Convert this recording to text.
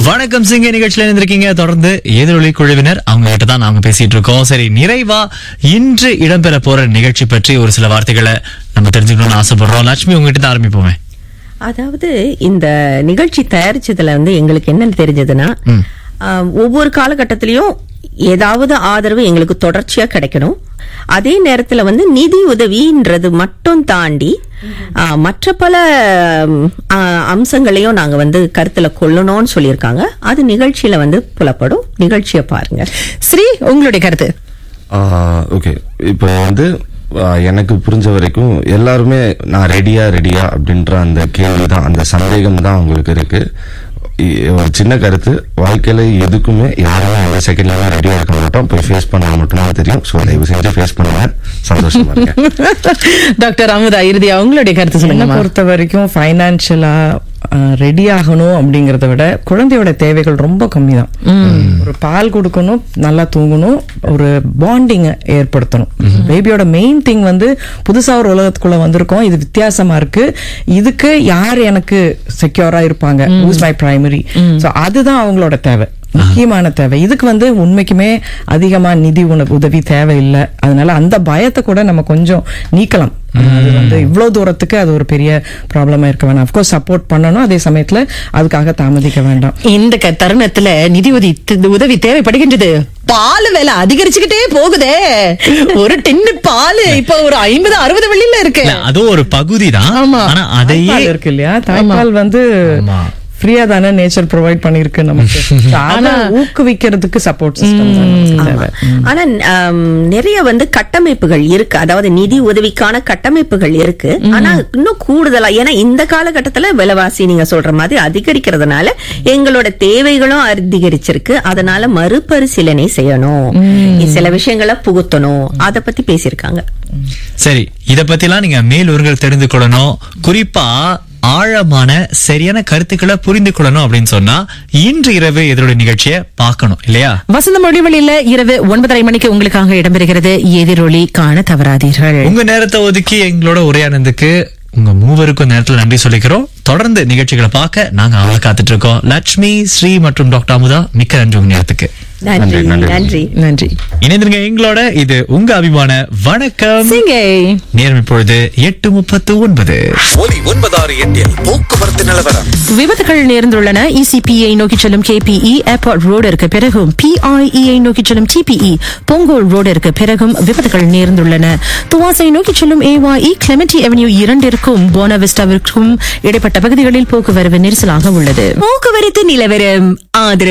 வணக்கம் சிங்க நிகழ்ச்சியில இருந்திருக்கீங்க தொடர்ந்து எதிரொலி குழுவினர் அவங்க கிட்ட தான் நாங்க பேசிட்டு இருக்கோம் சரி நிறைவா இன்று இடம்பெற போற நிகழ்ச்சி பற்றி ஒரு சில வார்த்தைகளை நம்ம தெரிஞ்சுக்கணும்னு ஆசைப்படுறோம் லட்சுமி உங்ககிட்ட தான் ஆரம்பிப்போமே அதாவது இந்த நிகழ்ச்சி தயாரிச்சதுல வந்து எங்களுக்கு என்ன தெரிஞ்சதுன்னா ஆஹ், ஒவ்வொரு காலகட்டத்திலயும் ஏதாவது ஆதரவு எங்களுக்கு தொடர்ச்சியா கிடைக்கணும் அதே நேரத்துல வந்து நிதி உதவின்றது மட்டும் தாண்டி ஆஹ், மற்ற பல ம், ஆஹ், அம்சங்களையும் நாங்க வந்து கருத்துல கொள்ளணும்னு சொல்லியிருக்காங்க அது நிகழ்ச்சியில வந்து புலப்படும் நிகழ்ச்சியை பாருங்க ஸ்ரீ உங்களுடைய கருத்து ஓகே இப்போ வந்து ஆ, எனக்கு புரிஞ்ச வரைக்கும் எல்லாருமே நான் ரெடியா ரெடியா அப்படின்ற அந்த கேள்வி தான் அந்த சந்தேகம் தான் அவங்களுக்கு இருக்கு இ- ஒரு சின்ன கருத்து வாழ்க்கையில எதுக்குமே யாருமே அந்த செகண்ட்லாம் ரெடியா இருக்க மாட்டோம் போய் ஃபேஸ் பண்ண மட்டும்தான் தெரியும் ஸோ தயவு செஞ்சு ஃபேஸ் பண்ணுங்க சந்தோஷமா இருக்கேன் டாக்டர் அமுதா இறுதியா உங்களுடைய கருத்து என்னை சொல்லுங்க பொறுத்த வரைக்கும் ஃபைனான்சியலா ரெடி ஆகணும் அப்படிங்கறத விட குழந்தையோட தேவைகள் ரொம்ப கம்மி தான் ஒரு பால் கொடுக்கணும் நல்லா தூங்கணும் ஒரு பாண்டிங் ஏற்படுத்தணும் பேபியோட மெயின் திங் வந்து புதுசா ஒரு உலகத்துக்குள்ள வந்திருக்கோம் இது வித்தியாசமா இருக்கு இதுக்கு யார் எனக்கு செக்யூரா இருப்பாங்க who's மை பிரைமரி சோ அதுதான் அவங்களோட தேவை முக்கியமான தேவை இதுக்கு வந்து உண்மைக்குமே அதிகமா நிதி உண- உதவி தேவையில்லை அதனால அந்த பயத்தை கூட நம்ம கொஞ்சம் நீக்கலாம் அது வந்து இவ்வளவு தூரத்துக்கு அது ஒரு பெரிய ப்ராப்ளமா இருக்க வேண்டாம் அப்கோர்ஸ் சப்போர்ட் பண்ணணும் அதே சமயத்துல அதுக்காக தாமதிக்க வேண்டாம் இந்த க- தருணத்துல நிதி உதவி தி- உதவி தேவைப்படுகின்றது பால் விலை அதிகரிச்சுக்கிட்டே போகுதே ஒரு டின்னு பால் இப்ப ஒரு ஐம்பது அறுபது வெள்ளில இருக்கு இல்ல, அதுவும் ஒரு பகுதி தான் ஆமா. ஆனா அதையே தாய்ப்பால் இருக்கு இல்லையா தாய்ப்பால் வந்து ஆமா. ஃப்ரீயா தானே நேச்சர் ப்ரொவைட் பண்ணிருக்கு நமக்கு So, அதை ஊக்குவிக்கிறதுக்கு சப்போர்ட் சிஸ்டம் தேவை ஆனா ஆம், நிறைய வந்து கட்டமைப்புகள் இருக்கு அதாவது நிதி உதவிக்கான கட்டமைப்புகள் இருக்கு ஆனா இன்னும் கூடுதலா ஏன்னா இந்த காலகட்டத்துல விலைவாசி நீங்க சொல்ற மாதிரி அதிகரிக்கிறதுனால எங்களோட தேவைகளும் அதிகரிச்சிருக்கு அதனால மறுபரிசீலனை செய்யணும் சில விஷயங்களை புகுத்தணும் அத பத்தி பேசியிருக்காங்க சரி இத பத்திலாம் நீங்க மேலூர்கள் தெரிந்து கொள்ளணும் குறிப்பா ஆழமான சரியான கருத்துக்களை புரிந்து கொள்ளணும் அப்படின்னு சொன்னா இன்று இரவு எதிரொலி நிகழ்ச்சியை பார்க்கணும் இல்லையா வசந்த மொழிவழியில இரவு ஒன்பதரை மணிக்கு உங்களுக்காக இடம்பெறுகிறது எதிரொலி காண தவறாதீர்கள் உங்க நேரத்தை ஒதுக்கி எங்களோட உரையானதுக்கு உங்க மூவருக்கும் நேரத்துல நன்றி சொல்லிக்கிறோம் தொடர்ந்து நிகழ்ச்சிகளை பார்க்க நாங்க அவளை காத்துட்டு இருக்கோம் லட்சுமி ஸ்ரீ மற்றும் டாக்டர் அமுதா மிக்க நன்றி உங்க நேரத்துக்கு நன்றி நன்றி, நன்றி. நன்றி நன்றி இணைந்திருங்க எங்களோட இது உங்க அபிமான வணக்கம் சிங்கை நேரம் இப்பொழுது எட்டு முப்பத்து ஒன்பது ஒலி ஒன்பதாறு எட்டில் போக்குவரத்து நிலவரம் விபத்துகள் நேர்ந்துள்ளன இசிபிஐ நோக்கி செல்லும் கேபிஇ ஏர்போர்ட் ரோடிற்கு பிறகும் பிஐஇஐ நோக்கி செல்லும் டிபிஇ பொங்கோல் ரோடிற்கு பிறகும் விபத்துகள் நேர்ந்துள்ளன துவாசை நோக்கி செல்லும் ஏவாஇ கிளெமெண்டி அவென்யூ இரண்டிற்கும் போனவிஸ்டாவிற்கும் இடைப்பட்ட பகுதிகளில் போக்குவரவு நெரிசலாக உள்ளது போக்குவரத்து நிலவரம் ஆதரவு